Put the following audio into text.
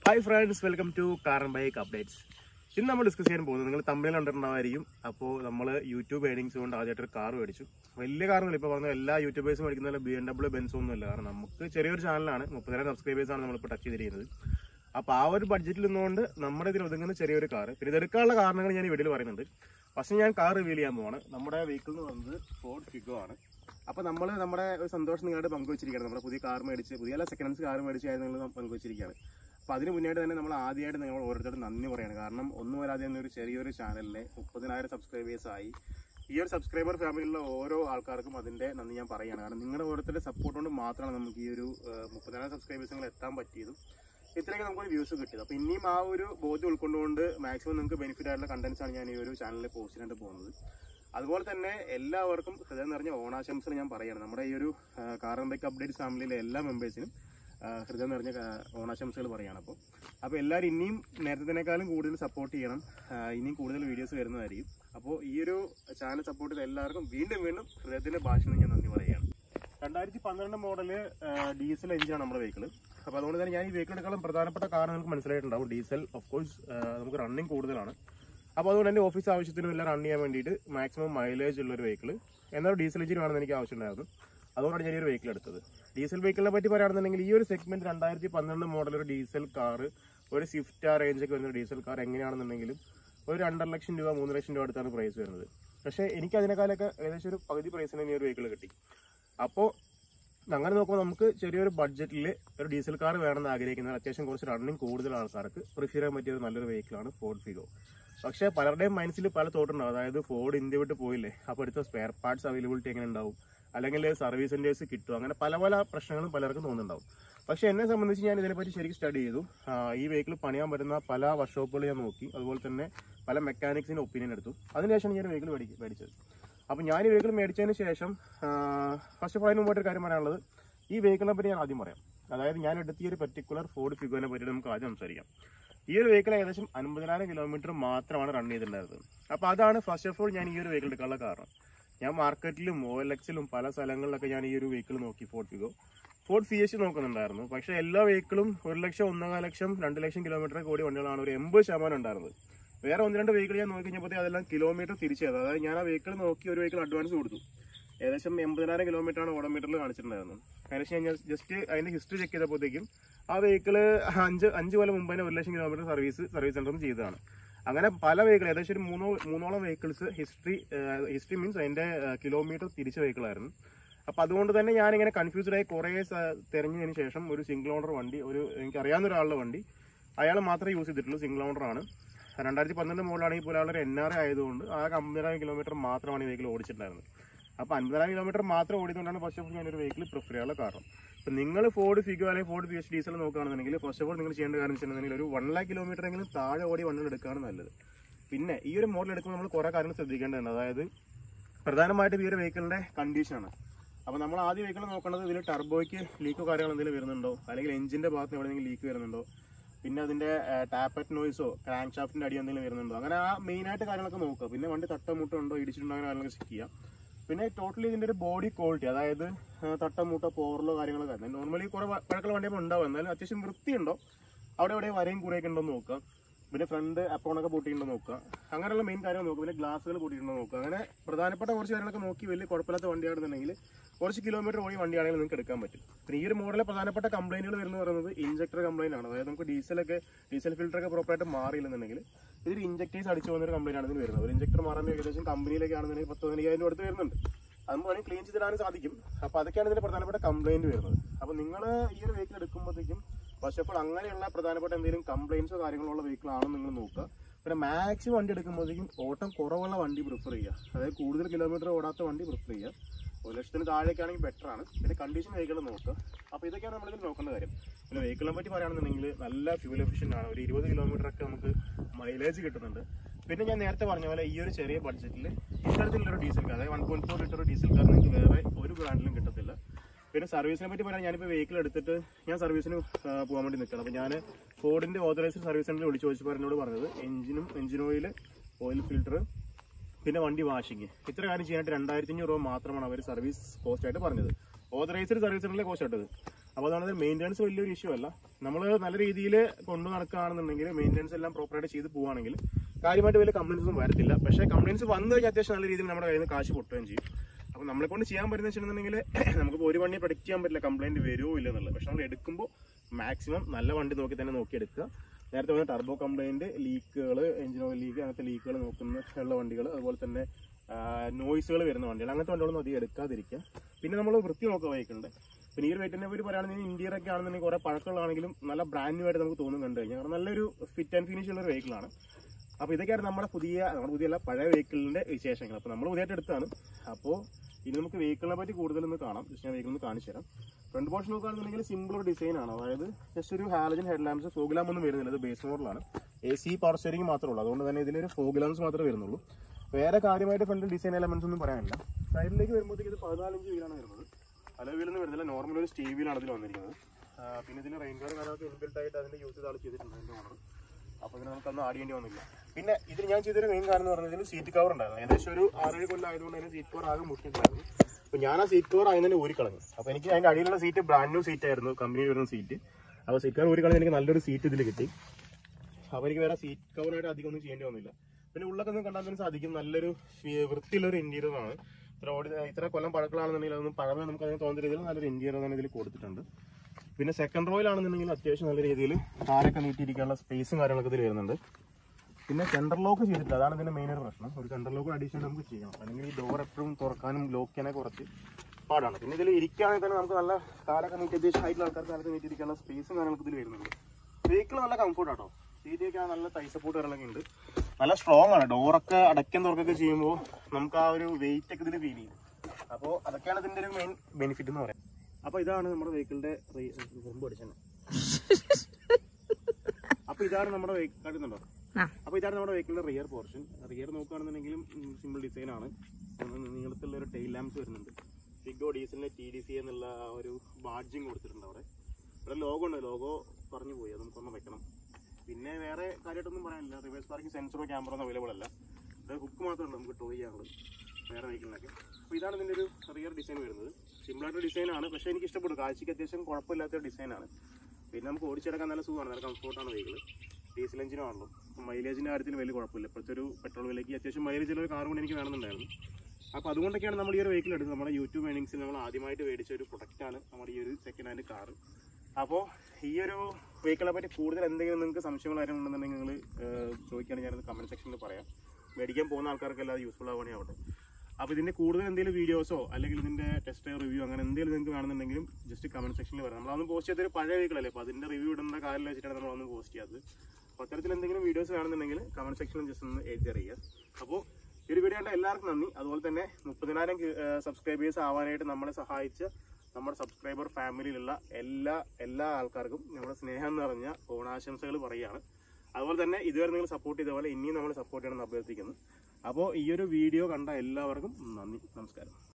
Hi friends welcome to car and bike updates ഇന്ന് നമ്മൾ discuss ചെയ്യാൻ പോകുന്നത് നിങ്ങൾ തമ്മിൽ കണ്ടിട്ടുണ്ടാവായിരിക്കും അപ്പോൾ നമ്മൾ യൂട്യൂബ് ഏണിങ്സ് കൊണ്ട് ആദ്യമായിട്ടൊരു കാർ മേടിച്ചു വലിയ കാറൊന്നുമില്ല ഇപ്പോൾ പറഞ്ഞ എല്ലാ യൂട്യൂബേഴ്സും മേടിക്കുന്ന ബി എം ഡബ്ല്യൂ ബെൻസ് ഒന്നും ഇല്ല കാരണം നമുക്ക് ചെറിയൊരു ചാനലാണ് മുപ്പതിനായിരം സബ്സ്ക്രൈബേഴ്സ് ആണ് നമ്മളിപ്പോൾ ടച്ച് ചെയ്തിരിക്കുന്നത് അപ്പോൾ ആ ഒരു ബഡ്ജറ്റിൽ നിന്നുകൊണ്ട് നമ്മുടെ ഇതിൽ ഒതുങ്ങുന്ന ചെറിയൊരു കാർ പിന്നെ ഇതെടുക്കാനുള്ള കാരണങ്ങൾ ഞാൻ ഈ വീഡിയോയിൽ പറയുന്നുണ്ട് ഫസ്റ്റ് ഞാൻ കാർ റിവീൽ ചെയ്യാൻ പോവാണ് നമ്മുടെ വെഹിക്കിൾ എന്ന് പറയുന്നത് ഫോർഡ് ഫിഗോ ആണ് അപ്പോൾ നമ്മൾ നമ്മുടെ ഒരു സന്തോഷം നിങ്ങളുടെ പങ്കുവച്ചിരിക്കുകയാണ് നമ്മുടെ പുതിയ കാർ മേടിച്ച് പുതിയ അല്ല സെക്കൻഡ് ഹാൻഡ്സ് കാർ മേടിച്ചായിരുന്നു നിങ്ങൾ പങ്കുവച്ചിരിക്കുകയാണ് അപ്പോൾ അതിന് മുന്നേറ്റ് തന്നെ നമ്മൾ ആദ്യമായിട്ട് നിങ്ങൾ ഓരോരുത്തരും നന്ദി പറയാണ് കാരണം ഒന്നും വരാതെ തന്നെ ഒരു ചെറിയൊരു ചാനലിനെ മുപ്പതിനായിരം സബ്സ്ക്രൈബേഴ്സ് ആയി ഈ ഒരു സബ്സ്ക്രൈബർ ഫാമിലിയിലുള്ള ഓരോ ആൾക്കാർക്കും അതിന്റെ നന്ദി ഞാൻ പറയുകയാണ് കാരണം നിങ്ങളുടെ ഓരോരുത്തരുടെ സപ്പോർട്ട് കൊണ്ട് മാത്രമാണ് നമുക്ക് ഈ ഒരു മുപ്പതിനായിരം സബ്സ്ക്രൈബേഴ്സ് എത്താൻ പറ്റിയതും ഇത്രയൊക്കെ നമുക്കൊരു വ്യൂസ് കിട്ടിയത് അപ്പോൾ ഇനിയും ആ ഒരു ബോധ്യം ഉൾക്കൊണ്ടുകൊണ്ട് മാക്സിമം നിങ്ങൾക്ക് ബെനിഫിറ്റ് ആയിട്ടുള്ള കണ്ടന്റ്സ് ആണ് ഞാൻ ഈ ഒരു ചാനലിൽ പോസ്റ്റ് ചെയ്യാനായിട്ട് പോകുന്നത് അതുപോലെ തന്നെ എല്ലാവർക്കും ഹൃദയം നിറഞ്ഞ ഓണാശംസകൾ ഞാൻ പറയുകയാണ് നമ്മുടെ ഈ ഒരു കാർ ബൈക്ക് അപ്ഡേറ്റ്സ് ഫാമിലിയിലെ എല്ലാ മെമ്പേഴ്സിനും ഹൃദയം നിറഞ്ഞ ആ, ഓണാശംസകൾ പറയുകയാണ് അപ്പോൾ അപ്പോൾ എല്ലാവരും ഇനിയും നേരത്തേക്കാളും കൂടുതൽ സപ്പോർട്ട് ചെയ്യണം ആ, ഇനിയും കൂടുതൽ വീഡിയോസ് വരുന്നതായിരിക്കും അപ്പോൾ ഈ ഒരു ചാനൽ സപ്പോർട്ട് ചെയ്ത എല്ലാവർക്കും വീണ്ടും വീണ്ടും ഹൃദയത്തിന്റെ ഭാഷ ഞാൻ നന്ദി പറയുകയാണ് രണ്ടായിരത്തി പന്ത്രണ്ട് മോഡല് ഡീസൽ എഞ്ചിനാണ് നമ്മുടെ വെഹിക്കിൾ അപ്പോൾ അതുകൊണ്ട് തന്നെ ഞാൻ ഈ വെഹിക്കിൾ എടുക്കാനുള്ള പ്രധാനപ്പെട്ട കാരണം നിങ്ങൾക്ക് മനസ്സിലായിട്ടുണ്ടാവും ഡീസൽ ഓഫ് കോഴ്സ് നമുക്ക് റണ്ണിങ് കൂടുതലാണ് അപ്പോൾ അതുകൊണ്ട് എൻ്റെ ഓഫീസ് ആവശ്യത്തിനും എല്ലാം റൺ ചെയ്യാൻ വേണ്ടിയിട്ട് മാക്സിമം മൈലേജ് ഉള്ള ഒരു വെഹിക്കിൾ എന്നാൽ ഡീസൽ എഞ്ചിൻ വേണമെന്ന് എനിക്ക് ആവശ്യമുണ്ടായിരുന്നു അതുകൊണ്ടാണ് ഞാൻ ഈ ഒരു വെഹിക്കിൾ എടുത്തത് ഡീസൽ വെഹിക്കിളിനെ പറ്റി പറയുകയാണെന്നുണ്ടെങ്കിൽ ഈ ഒരു സെഗ്മെന്റ് രണ്ടായിരത്തി പന്ത്രണ്ട് മോഡൽ ഒരു ഡീസൽ കാർ ഒരു സ്വിഫ്റ്റ് ആ റേഞ്ചൊക്കെ വരുന്ന ഡീസൽ കാർ എങ്ങനെയാണെന്നുണ്ടെങ്കിലും ഒരു രണ്ടര ലക്ഷം രൂപ മൂന്ന് ലക്ഷം രൂപ അടുത്താണ് പ്രൈസ് വരുന്നത് പക്ഷേ എനിക്ക് അതിനേക്കാളൊക്കെ ഏകദേശം ഒരു പകുതി പ്രൈസിന് ഈ ഒരു വെഹിക്കിൾ കിട്ടി അപ്പോൾ അങ്ങനെ നോക്കുമ്പോൾ നമുക്ക് ചെറിയൊരു ബഡ്ജറ്റിൽ ഒരു ഡീസൽ കാർ വേണമെന്ന് ആഗ്രഹിക്കുന്ന അത്യാവശ്യം കുറച്ച് റണ്ണിങ് കൂടുതൽ ആൾക്കാർക്ക് പ്രിഫർ ചെയ്യാൻ പറ്റിയ ഒരു നല്ലൊരു വെഹിക്കിളാണ് ഫോർഡ് ഫിഗോ പക്ഷേ പലരുടെയും മൈൻഡ്സിൽ പല തോട്ടുണ്ടാവും അതായത് ഫോർഡ് ഇന്ത്യ വിട്ട് പോയില്ലേ അപ്പോൾ അടുത്ത സ്പെയർ പാർട്സ് അവൈലബിലിറ്റി എങ്ങനെ ഉണ്ടാവും അല്ലെങ്കിൽ സർവീസ് സെന്റേഴ്സ് കിട്ടും അങ്ങനെ പല പല പ്രശ്നങ്ങളും പലർക്കും തോന്നുന്നുണ്ടാവും പക്ഷേ എന്നെ സംബന്ധിച്ച് ഞാൻ ഇതിനെപ്പറ്റി ശരിക്കും സ്റ്റഡി ചെയ്തു ആ, ഈ വെഹിക്കിൾ പണിയാൻ പറ്റുന്ന പല വർക്ക്ഷോപ്പുകൾ ഞാൻ നോക്കി അതുപോലെ തന്നെ പല മെക്കാനിക്സിന്റെ ഒപ്പീനിയൻ എടുത്തു അതിനുശേഷം ഞാൻ വെഹിക്കിൾ മേടിച്ചത് അപ്പോൾ ഞാൻ ഈ വെഹിക്കിൾ മേടിച്ചതിന് ശേഷം ഫസ്റ്റ് ഓഫ് ഓൾ അതിന് മുമ്പായിട്ട് ഒരു കാര്യം പറയാനുള്ളത് ഈ വെഹിക്കിളിനെ പറ്റി ഞാൻ ആദ്യം പറയാം അതായത് ഞാൻ എടുത്ത ഈ ഒരു പർട്ടിക്കുലർ ഫോർഡ് ഫിഗോനെ പറ്റി നമുക്ക് ആദ്യം സംസാരിക്കാം ഈ ഒരു വെഹിക്കിൾ ഏകദേശം അൻപതിനായിരം കിലോമീറ്റർ മാത്രമാണ് റൺ ചെയ്തിട്ടുണ്ടായിരുന്നത് അപ്പോൾ അതാണ് ഫസ്റ്റ് ഓഫ് ഓൾ ഞാൻ ഈ ഒരു വെഹിക്കിൾ എടുക്കാനുള്ള കാരണം ഞാൻ മാർക്കറ്റിലും ഒ എൽ എക്സിലും പല സ്ഥലങ്ങളിലൊക്കെ ഞാൻ ഈ ഒരു വെഹിക്കിൾ നോക്കി Ford Figo Ford C H നോക്കുന്നുണ്ടായിരുന്നു പക്ഷേ എല്ലാ വെഹിക്കിളും ഒരു ലക്ഷം ഒന്നര ലക്ഷം രണ്ട് ലക്ഷം കിലോമീറ്റർ കൂടി വണ്ടികളാണ് ഒരു എൺപത് ശതമാനം ഉണ്ടായിരുന്നത് വേറെ ഒന്ന് രണ്ട് വെഹിക്കിൾ ഞാൻ നോക്കി കഴിഞ്ഞപ്പോൾ അതെല്ലാം കിലോമീറ്റർ തിരിച്ചു ചെയ്തത് അതായത് ഞാൻ ആ വെഹിക്കിൾ നോക്കി ഒരു വെഹിക്കിൾ അഡ്വാൻസ് കൊടുത്തു ഏകദേശം എൺപതിനായിരം കിലോമീറ്റർ ആണ് ഓഡോമീറ്ററിൽ കാണിച്ചിട്ടുണ്ടായിരുന്നത് ഏകദേശം ഞാൻ ജസ്റ്റ് അതിന്റെ ഹിസ്റ്ററി ചെക്ക് ചെയ്തപ്പോഴത്തേക്കും ആ വെഹിക്കിള് അഞ്ച് അഞ്ച് കൊല്ലം മുമ്പ് തന്നെ ഒരു ലക്ഷം കിലോമീറ്റർ സർവീസ് സർവീസ് സെന്ററിൽ ചെയ്തതാണ് അങ്ങനെ പല വെഹിക്കിൾ ഏകദേശം ഒരു മൂന്നോ മൂന്നോളം വെഹിക്കിൾസ് ഹിസ്റ്ററി ഹിസ്റ്ററി മീൻസ് അതിന്റെ കിലോമീറ്റർ തിരിച്ച വെഹിക്കിളായിരുന്നു അപ്പൊ അതുകൊണ്ട് തന്നെ ഞാനിങ്ങനെ കൺഫ്യൂസ്ഡ് ആയി കുറേ സ- തെരഞ്ഞതിന് ശേഷം ഒരു സിംഗിൾ ഓണർ വണ്ടി ഒരു എനിക്ക് അറിയാവുന്ന ഒരാളുടെ വണ്ടി അയാൾ മാത്രമേ യൂസ് ചെയ്തിട്ടുള്ളൂ സിംഗിൾ ഓണർ ആണ് രണ്ടായിരത്തി പന്ത്രണ്ട് മുകളിലാണെങ്കിൽ പോലും ആളൊരു എൻ ആർ ആയതുകൊണ്ട് ആ അമ്പതിനായിരം കിലോമീറ്റർ മാത്രമാണ് ഈ വെഹിക്കിൾ ഓടിച്ചിട്ടുണ്ടായിരുന്നത് അപ്പോൾ അൻപതിനായിരം കിലോമീറ്റർ മാത്രം ഓടിയതുകൊണ്ടാണ് ഫസ്റ്റ് ഓഫ് ഓൾ ഞാനൊരു വെഹിക്കിൾ പ്രിഫർ ചെയ്യാനുള്ള കാരണം ഇപ്പം നിങ്ങൾ ഫോർഡ് ഫിഗോ അല്ലെങ്കിൽ ഫോർഡ് പി എച്ച് ഡീസൽ നോക്കുകയാണെന്നുണ്ടെങ്കിൽ ഫസ്റ്റ് ഓഫ് ഓൾ നിങ്ങൾ ചെയ്യേണ്ട കാര്യം വെച്ചിട്ടുണ്ടെങ്കിൽ ഒരു വൺ ലാക്ക് കിലോമീറ്റർ എങ്കിലും താഴെ ഓടി വണ്ടികൾ എടുക്കുകയാണ് നല്ലത് പിന്നെ ഈ ഒരു മോഡൽ എടുക്കുമ്പോൾ നമ്മൾ കുറേ കാര്യങ്ങൾ ശ്രദ്ധിക്കേണ്ടതുണ്ട് അതായത് പ്രധാനമായിട്ടും ഈ ഒരു വെഹിക്കിളിന്റെ കണ്ടീഷനാണ് അപ്പോൾ നമ്മൾ ആദ്യം വെഹിക്കിൾ നോക്കേണ്ടത് ഇതിൽ ടർബോയ്ക്ക് ലീക്കോ കാര്യങ്ങൾ എന്തെങ്കിലും വരുന്നുണ്ടോ അല്ലെങ്കിൽ എഞ്ചിന്റെ ഭാഗത്ത് എവിടെയെങ്കിലും ലീക്ക് വരുന്നുണ്ടോ പിന്നെ അതിന്റെ ടാപ്പറ്റ് നോയ്സോ ക്രാങ്ക് ഷാഫ്റ്റിന്റെ അടി എന്തെങ്കിലും വരുന്നുണ്ടോ അങ്ങനെ ആ മെയിൻ ആയിട്ട് കാര്യങ്ങളൊക്കെ നോക്കുക പിന്നെ വണ്ടി തട്ട മുട്ട ഉണ്ടോ ഇടിച്ചിട്ടുണ്ടോ അങ്ങനെ കാര്യങ്ങളൊക്കെ ചെക്ക് ചെയ്യാം പിന്നെ ടോട്ടലി ഇതിന്റെ ഒരു ബോഡി ക്വാളിറ്റി അതായത് ആ, തട്ട മുട്ട പോറലോ കാര്യങ്ങളൊക്കെ നോർമലി കുറെ പഴക്കള വണ്ടിയൊക്കെ ഉണ്ടാവും എന്നാലും അത്യാവശ്യം വൃത്തിയുണ്ടോ അവിടെ എവിടെ വരയും കുറേയൊക്കെ ഉണ്ടോ എന്ന് നോക്കുക പിന്നെ ഫ്രണ്ട് അപ്പോണൊക്കെ പൊട്ടിയിട്ടുണ്ടോ നോക്കുക അങ്ങനെയുള്ള മെയിൻ കാര്യങ്ങൾ നോക്കുക പിന്നെ ഗ്ലാസ്സുകൾ പൊട്ടിയിട്ടുണ്ടോ നോക്കുക അങ്ങനെ പ്രധാനപ്പെട്ട കുറച്ച് കാര്യങ്ങളൊക്കെ നോക്കി വലിയ കുഴപ്പമില്ലാത്ത വണ്ടിയാണെന്നുണ്ടെങ്കിൽ കുറച്ച് കിലോമീറ്റർ ഓടി വണ്ടിയാണെങ്കിൽ നിങ്ങൾക്ക് എടുക്കാൻ പറ്റും പിന്നെ ഈ ഒരു മോഡലിലെ പ്രധാനപ്പെട്ട കംപ്ലൈന്റുകൾ വരുന്നത് പറയുന്നത് ഇഞ്ചക്ടർ കംപ്ലൈന്റ് ആണ് അതായത് നമുക്ക് ഡീസലൊക്കെ ഡീസൽ ഫിൽറ്ററൊക്കെ പ്രോപ്പറായിട്ട് മാറിയില്ലെന്നുണ്ടെങ്കിൽ ഇതൊരു ഇഞ്ചക്ടേഴ്സ് അടിച്ചു പോകുന്ന ഒരു കംപ്ലൈന്റ് ആണ് ഇതിന് വരുന്നത് ഒരു ഇഞ്ചക്ടർ മാറാൻ ഏകദേശം കമ്പനിയിലേക്ക് ആണെന്നുണ്ടെങ്കിൽ പത്ത് പതിനയ്യായിരം രൂപ അടുത്ത് വരുന്നുണ്ട് അത് വേണമെങ്കിൽ ക്ലീൻ ചെയ്തിടാനും സാധിക്കും അപ്പോൾ അതൊക്കെയാണ് ഇതിന്റെ പ്രധാനപ്പെട്ട കംപ്ലൈന്റ് വരുന്നത് അപ്പോൾ നിങ്ങൾ ഈ ഒരു വെഹിക്കിൾ എടുക്കുമ്പോഴത്തേക്കും ഫസ്റ്റ് ഓഫ് ഓൾ അങ്ങനെയുള്ള പ്രധാനപ്പെട്ട എന്തെങ്കിലും കംപ്ലൈൻസോ കാര്യങ്ങളോ ഉള്ള വെഹിക്കിൾ ആണോ നിങ്ങൾ നോക്കുക പിന്നെ മാക്സിമം വണ്ടി എടുക്കുമ്പോഴത്തേക്കും ഓട്ടം കുറവുള്ള വണ്ടി പ്രിഫർ ചെയ്യുക അതായത് കൂടുതൽ കിലോമീറ്റർ ഓടാത്ത വണ്ടി പ്രിഫർ ചെയ്യുക ഒരു ലക്ഷത്തിന് താഴേക്ക് ആണെങ്കിൽ ബെറ്റർ ആണ് പിന്നെ കണ്ടീഷൻ വെഹിക്കിൾ നോക്കുക അപ്പോൾ ഇതൊക്കെയാണ് നമ്മളിതിൽ നോക്കേണ്ട കാര്യം പിന്നെ വെഹിക്കിളിനെ പറ്റി പറയുകയാണെന്നുണ്ടെങ്കിൽ നല്ല ഫ്യൂൽ എഫിഷ്യൻ്റ് ആണ് ഒരു ഇരുപത് കിലോമീറ്റർ ഒക്കെ നമുക്ക് മൈലേജ് കിട്ടുന്നുണ്ട് പിന്നെ ഞാൻ നേരത്തെ പറഞ്ഞ പോലെ ഈ ഒരു ചെറിയ ബഡ്ജറ്റിൽ ഇത്തരത്തിലുള്ളൊരു ഡീസൽ കാർ അതായത് one point four litre diesel car നിങ്ങൾക്ക് വേറെ ഒരു ബ്രാൻഡിലും കിട്ടത്തില്ല പിന്നെ സർവീസിനെ പറ്റി പറയാൻ ഞാനിപ്പോൾ വെഹിക്കിൾ എടുത്തിട്ട് ഞാൻ സർവീസിന് ആ, പോകാൻ വേണ്ടി നിൽക്കണം അപ്പോൾ ഞാൻ ഫോർഡിന്റെ ഓതറൈസ്ഡ് സർവീസ് സെന്ററിൽ വിളിച്ച് ചോദിച്ചപ്പോൾ എന്നോട് പറഞ്ഞത് എഞ്ചിനും എഞ്ചിൻ ഓയിൽ ഓയിൽ ഫിൽറ്റർ പിന്നെ വണ്ടി വാഷിങ് ഇത്ര കാര്യം ചെയ്യാനായിട്ട് രണ്ടായിരത്തി അഞ്ഞൂറ് രൂപ മാത്രമാണ് അവർ സർവീസ് കോസ്റ്റ് ആയിട്ട് പറഞ്ഞത് ഓതറൈസ്ഡ് സർവീസ് സെന്ററിലെ കോസ്റ്റ് ആയിട്ടത് അപ്പോൾ അതുകൊണ്ട് മെയിൻ്റെനൻസ് വലിയൊരു ഇഷ്യൂ അല്ല നമ്മൾ നല്ല രീതിയിൽ കൊണ്ടു നടക്കുകയാണെന്നുണ്ടെങ്കിൽ മെയിൻ്റെനൻസ് എല്ലാം പ്രോപ്പറായിട്ട് ചെയ്ത് പോവുകയാണെങ്കിൽ കാര്യമായിട്ട് വലിയ കംപ്ലൈൻസ് ഒന്നും വരത്തില്ല പക്ഷേ കംപ്ലൈൻസ് വന്നു കഴിഞ്ഞാൽ അത്യാവശ്യം നല്ല രീതിയിൽ നമ്മുടെ കയ്യിൽ നിന്ന് കാശ് പൊട്ടുകയും ചെയ്യും അപ്പോൾ നമ്മളെ കൊണ്ട് ചെയ്യാൻ പറ്റുന്ന വെച്ചിട്ടുണ്ടെങ്കിൽ നമുക്കിപ്പോൾ ഒരു വണ്ടി പ്രൊഡക്റ്റ് ചെയ്യാൻ പറ്റില്ല കംപ്ലൈൻറ്റ് വരുമോ ഇല്ല എന്നുള്ളത് പക്ഷെ നമ്മൾ എടുക്കുമ്പോൾ മാക്സിമം നല്ല വണ്ടി നോക്കി തന്നെ നോക്കി എടുക്കുക നേരത്തെ പറഞ്ഞ ടർബോ കംപ്ലൈൻറ്റ് ലീക്കുകൾ എഞ്ചിൻ ഓയിൽ ലീക്ക് അങ്ങനത്തെ ലീക്കുകൾ നോക്കുന്ന ഉള്ള വണ്ടികൾ അതുപോലെ തന്നെ നോയ്സുകൾ വരുന്ന വണ്ടികൾ അങ്ങനത്തെ വണ്ടികളൊന്നും അധികം എടുക്കാതിരിക്കുക പിന്നെ നമ്മൾ വൃത്തി നോക്കുക വെഹിക്കിളിൻ്റെ പിന്നെ ഈ ഒരു വെയിറ്റിനെ പറ്റി പറയുകയാണെങ്കിൽ ഇന്ത്യയിൽ ഒക്കെ ആണെന്നുണ്ടെങ്കിൽ കുറേ പഴക്കമുള്ളതാണെങ്കിലും നല്ല ബ്രാൻഡ് ന്യൂ ആയിട്ട് നമുക്ക് തോന്നും കണ്ടു കഴിഞ്ഞാൽ കാരണം നല്ലൊരു ഫിറ്റ് ആൻഡ് ഫിനിഷ് ഉള്ള ഒരു വെഹിക്കിളാണ് അപ്പോൾ ഇതൊക്കെയാണ് നമ്മുടെ പുതിയ നമ്മുടെ പുതിയ അല്ല പഴയ വെഹിക്കിളിന്റെ വിശേഷങ്ങൾ അപ്പോൾ നമ്മൾ പുതിയതായിട്ട് എടുത്താണ് അപ്പോൾ ഇനി നമുക്ക് വെഹിക്കിളിനെ പറ്റി കൂടുതലൊന്ന് കാണാം ജസ്റ്റ് ഞാൻ വെഹിക്കിൾ ഒന്ന് കാണിച്ചു തരാം ഫ്രണ്ട് പോർഷൻ നോക്കുകയാണെന്നുണ്ടെങ്കിൽ സിമ്പിൾ ഒരു ഡിസൈൻ ആണ് അതായത് ജസ്റ്റ് ഒരു halogen head lamps fog lamp ഒന്നും വരുന്നില്ല ഇത് ബേസ് മോഡലാണ് എ സി പവർ സ്റ്റിയറിംഗ് മാത്രമേ ഉള്ളൂ അതുകൊണ്ട് തന്നെ ഇതിലൊരു ഫോഗ് ലാംപ്സ് മാത്രമേ വരുന്നുള്ളൂ വേറെ കാര്യമായിട്ട് ഫ്രണ്ട് ഡിസൈൻ എലമെന്റ്സ് ഒന്നും പറയാനില്ല സൈഡിലേക്ക് വരുമ്പോഴത്തേക്ക് ഇത് പതിനാലഞ്ച് വീലാണ് വരുന്നത് അല വീലൊന്നും വരുന്നില്ല നോർമൽ ഒരു സ്റ്റീവ് വീലാണ് ഇതിൽ വന്നിരിക്കുന്നത് ആ, പിന്നെ ഇതിന് റെയിൻ കാർ കാര്യങ്ങളൊക്കെ ഇൻബിൽട്ട് ആയിട്ട് അതിന്റെ യൂസ് ചെയ്ത് ആൾ ചെയ്തിട്ടുണ്ട് അതിന്റെ ഓണർ അപ്പോൾ ഇതിന് നമുക്കൊന്നും ആടിയേണ്ടി വന്നില്ല പിന്നെ ഇതിൽ ഞാൻ ചെയ്തൊരു മെയിൻ കാരണം എന്ന് പറഞ്ഞാൽ ഇതിന് സീറ്റ് കവർ ഉണ്ടായിരുന്നു ഏകദേശം ഒരു ആറേഴ് കൊല്ലം ആയതുകൊണ്ട് അതിന് സീറ്റ് കവർ ആകെ മുട്ടിയിട്ടുണ്ടായിരുന്നു അപ്പോൾ ഞാൻ ആ സീറ്റ് കവർ ആയി തന്നെ ഊരിക്കളഞ്ഞു അപ്പോൾ എനിക്ക് അതിന്റെ അടിയിലുള്ള സീറ്റ് ബ്രാൻഡ് ന്യൂ സീറ്റ് ആയിരുന്നു കമ്പനി വരുന്ന സീറ്റ് അപ്പോൾ സീറ്റ് കവർ ഊരിക്കളഞ്ഞ് എനിക്ക് നല്ലൊരു സീറ്റ് ഇതിൽ കിട്ടി അപ്പോൾ എനിക്ക് വേറെ സീറ്റ് കവറായിട്ട് അധികം ഒന്നും ചെയ്യേണ്ടി വന്നില്ല പിന്നെ ഉള്ളൊക്കെ ഒന്ന് കണ്ടാൽ തന്നെ സാധിക്കും നല്ലൊരു ഫി- വൃത്തിയുള്ളൊരു ഇന്റീരിയർ ആണ് ഇത്ര ഓടി ഇത്ര കൊല്ലം പഴക്കളാണെന്നുണ്ടെങ്കിൽ അതൊന്നും പഴമേ നമുക്ക് അതിന് തോന്നുന്ന രീതിയിൽ നല്ലൊരു ഇന്റീരിയർ തന്നെ ഇതിൽ കൊടുത്തിട്ടുണ്ട് പിന്നെ സെക്കൻഡ് റോയിലാണെന്നുണ്ടെങ്കിൽ അത്യാവശ്യം നല്ല രീതിയിൽ കാലൊക്കെ നീട്ടിയിരിക്കാനുള്ള സ്പേസും കാര്യങ്ങളൊക്കെ ഇതിൽ വരുന്നുണ്ട് പിന്നെ സെൻട്രൽ ലോക്ക് ചെയ്തിട്ടില്ല അതാണ് ഇതിന്റെ മെയിൻ ഒരു പ്രശ്നം ഒരു സെൻട്രൽ ലോക്ക് അഡീഷൻ നമുക്ക് ചെയ്യണം അല്ലെങ്കിൽ ഈ ഡോർ എപ്പോഴും തുറക്കാനും ലോക്ക് ചെയ്യാനൊക്കെ കുറച്ച് പാടാണ് പിന്നെ ഇതിൽ ഇരിക്കുകയാണെങ്കിൽ തന്നെ നമുക്ക് നല്ല കാലൊക്കെ നീട്ടി അത്യാവശ്യം ഹൈറ്റിൽ ആൾക്കാർക്ക് കാലൊക്കെ നീട്ടിയിരിക്കാനുള്ള സ്പേസും കാര്യങ്ങളൊക്കെ ഇതിൽ വരുന്നുണ്ട് വെഹിക്കിൾ നല്ല കംഫർട്ട് ആട്ടോ സീറ്റൊക്കെ നല്ല തൈ സപ്പോർട്ട് കാര്യങ്ങളൊക്കെ ഉണ്ട് നല്ല സ്ട്രോങ് ആണ് ഡോറൊക്കെ അടയ്ക്കാൻ തുറക്കൊക്കെ ചെയ്യുമ്പോൾ നമുക്ക് ആ ഒരു വെയിറ്റ് ഒക്കെ ഇതിൽ ഫീൽ ചെയ്യും അപ്പോൾ അതൊക്കെയാണ് ഇതിന്റെ ഒരു മെയിൻ ബെനിഫിറ്റ് എന്ന് പറയാം അപ്പോൾ ഇതാണ് നമ്മുടെ വെഹിക്കിളിന്റെ കൊമ്പ് അടിച്ചത് അപ്പോൾ ഇതാണ് നമ്മുടെ വെഹിക്കിൾ കാണുന്നുണ്ടോ ആ. അപ്പോൾ ഇതാണ് നമ്മുടെ വെഹിക്കിളിന്റെ റിയർ പോർഷൻ റിയർ നോക്കുകയാണെന്നുണ്ടെങ്കിലും സിമ്പിൾ ഡിസൈൻ ആണ് നീളത്തിലുള്ള ഒരു ടെയിൽ ലാംപ്സ് വരുന്നുണ്ട് ഫിഗോ ഡീസലിന്റെ ടി ഡി സി എന്നുള്ള ആ ഒരു ബാഡ്ജിങ് കൊടുത്തിട്ടുണ്ട് അവിടെ ഇവിടെ ലോഗോ ഉണ്ട് ലോഗോ പറഞ്ഞു പോയി അത് നമുക്കൊന്ന് വെക്കണം പിന്നെ വേറെ കാര്യമായിട്ടൊന്നും പറയാനില്ല റിവേഴ്സ് പാർക്കിംഗ് സെൻസറോ ക്യാമറ ഒന്നും അവൈലബിൾ അല്ല ഇത് ഹുക്ക് മാത്രമേ നമുക്ക് ടോ ചെയ്യാനുള്ളത് വേറെ വെഹിക്കിളിനൊക്കെ അപ്പോൾ ഇതാണ് ഇതിൻ്റെ ഒരു റിയർ ഡിസൈൻ വരുന്നത് സിമ്പിളായിട്ട് ഡിസൈൻ ആണ് പക്ഷേ എനിക്ക് ഇഷ്ടപ്പെടും കാഴ്ചയ്ക്ക് അത്യാവശ്യം കുഴപ്പമില്ലാത്ത ഡിസൈനാണ് പിന്നെ നമുക്ക് ഓടിച്ചെടുക്കാൻ നല്ല സുഖമാണ് നല്ല കംഫോർട്ടാണ് വെഹിക്കിൾ ഡീസൽ എഞ്ചിനാണല്ലോ മൈലേജിൻ്റെ കാര്യത്തിൽ വലിയ കുഴപ്പമില്ല ഇപ്പോഴത്തെ ഒരു പെട്രോൾ വിലയ്ക്ക് അത്യാവശ്യം മൈലേജ് ഉള്ള ഒരു കാർ കൂടി എനിക്ക് വേണമെന്നുണ്ടായിരുന്നു അപ്പോൾ അതുകൊണ്ടൊക്കെയാണ് നമ്മൾ ഈ ഒരു വെഹിക്കിൾ എടുത്തത് നമ്മുടെ യൂട്യൂബ് ഏണിങ്സിൽ നമ്മൾ ആദ്യമായിട്ട് മേടിച്ച ഒരു പ്രൊഡക്റ്റാണ് നമ്മുടെ ഈ ഒരു സെക്കൻഡ് ഹാൻഡ് കാർ അപ്പോൾ ഈ ഒരു വെഹിക്കിളെ പറ്റി കൂടുതൽ എന്തെങ്കിലും നിങ്ങൾക്ക് സംശയങ്ങൾ കാര്യങ്ങൾ ഉണ്ടെന്നുണ്ടെങ്കിൽ നിങ്ങൾ ചോദിക്കുകയാണെങ്കിൽ ഞാനത് കമൻറ്റ് സെക്ഷനിൽ പറയാം മേടിക്കാൻ പോകുന്ന ആൾക്കാർക്കെല്ലാം അത് യൂസ്ഫുൾ ആവുകയാണെങ്കിൽ ആവട്ടെ അപ്പോൾ ഇതിൻ്റെ കൂടുതൽ എന്തെങ്കിലും വീഡിയോസോ അല്ലെങ്കിൽ ഇതിൻ്റെ ടെസ്റ്റ് റിവ്യൂ അങ്ങനെ എന്തെങ്കിലും നിങ്ങൾക്ക് വേണമെന്നുണ്ടെങ്കിലും ജസ്റ്റ് കമൻറ്റ് സെക്ഷനിൽ പറയാം നമ്മളതൊന്ന് പോസ്റ്റ് ചെയ്തൊരു പഴയ വെഹിക്കിളല്ലേ അപ്പോൾ അതിൻ്റെ റിവ്യൂ ഇടുന്ന കാര്യം വെച്ചിട്ടാണ് നമ്മളൊന്ന് പോസ്റ്റ് ചെയ്യാത്തത് അപ്പോൾ അത്തരത്തിൽ എന്തെങ്കിലും വീഡിയോസ് വേണമെന്നുണ്ടെങ്കിൽ കമൻറ്റ് സെക്ഷനിൽ ജസ്റ്റ് ഒന്ന് എഴുതി അറിയുക അപ്പോൾ ഈ ഒരു വീഡിയോ കണ്ട എല്ലാവർക്കും നന്ദി അതുപോലെ തന്നെ മുപ്പതിനായിരം സബ്സ്ക്രൈബേഴ്സ് ആവാനായിട്ട് നമ്മളെ സഹായിച്ച നമ്മുടെ സബ്സ്ക്രൈബർ ഫാമിലിയിലുള്ള എല്ലാ എല്ലാ ആൾക്കാർക്കും നമ്മുടെ സ്നേഹം നിറഞ്ഞ ഓണാശംസകൾ പറയുകയാണ് അതുപോലെ തന്നെ ഇതുവരെ നിങ്ങൾ സപ്പോർട്ട് ചെയ്ത പോലെ ഇനിയും നമ്മൾ സപ്പോർട്ട് ചെയ്യണമെന്ന് അഭ്യർത്ഥിക്കുന്നു അപ്പോൾ ഈ ഒരു വീഡിയോ കണ്ട എല്ലാവർക്കും നന്ദി നമസ്കാരം